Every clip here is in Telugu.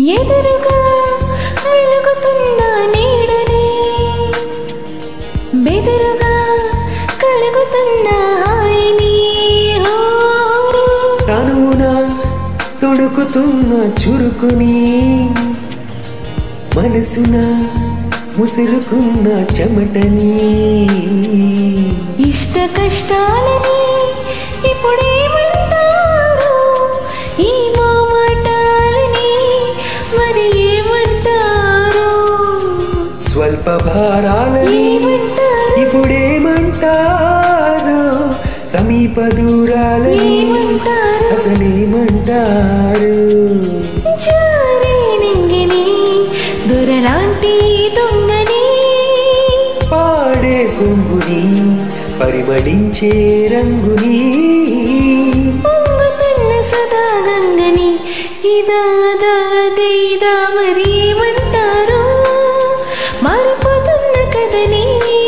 ఎదురుగా వెలుగుతున్న నీడని బెదురుగా కలుగుతున్న హాయిని ఓ. తనువున తొడుకుతున్న చురుకుని మనసున ముసురుకున్న చెమటని ఇష్ట కష్టాలని ఇప్పుడేమంటారు ఈ మామాటాలని మరి ఏమంటారు స్వల్ప భారాలని ఏమంటారు ఇప్పుడేమంటారు సమీప దూరాలని ఏమంటారు అసలేమంటారు జారే నింగిని దొరలాంటి దొంగని పాడే కొంగుని పరిమళించే రంగుని పొంగుతున్న సదా గంగని ఇదా అదా అదే ఇదా మరి ఏమంటారు మారిపోతున్న కథని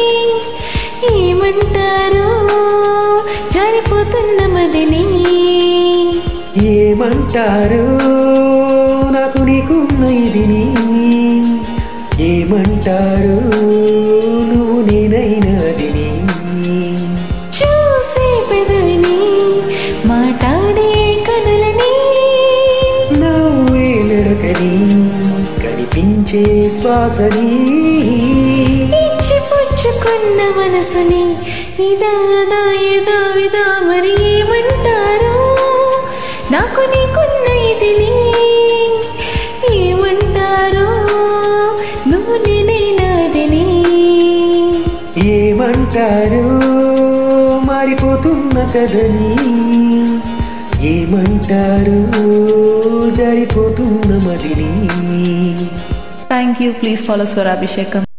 ఏమంటారు జారిపోతున్న మదిని ఏమంటారు నాకు నీకున్న ఇదిని ఏమంటారు నువ్వు నేనైనదిని చూసే పెదవిని మాట్లాడే కనులని నవ్వే నడకని కనిపించే శ్వాసని ఇచ్చి పుచ్చుకున్న మనసుని ఇదాదా ఏదో విదా మరి ఏమంటారు నాకు నీకున్న ఇదిని ఏమంటారు నువ్వు నేనైనాదిని ఏమంటారు మారిపోతున్న కథని ఏమంటారు జారిపోతున్న మదిని Thank you. Please follow Swara Abhishekam.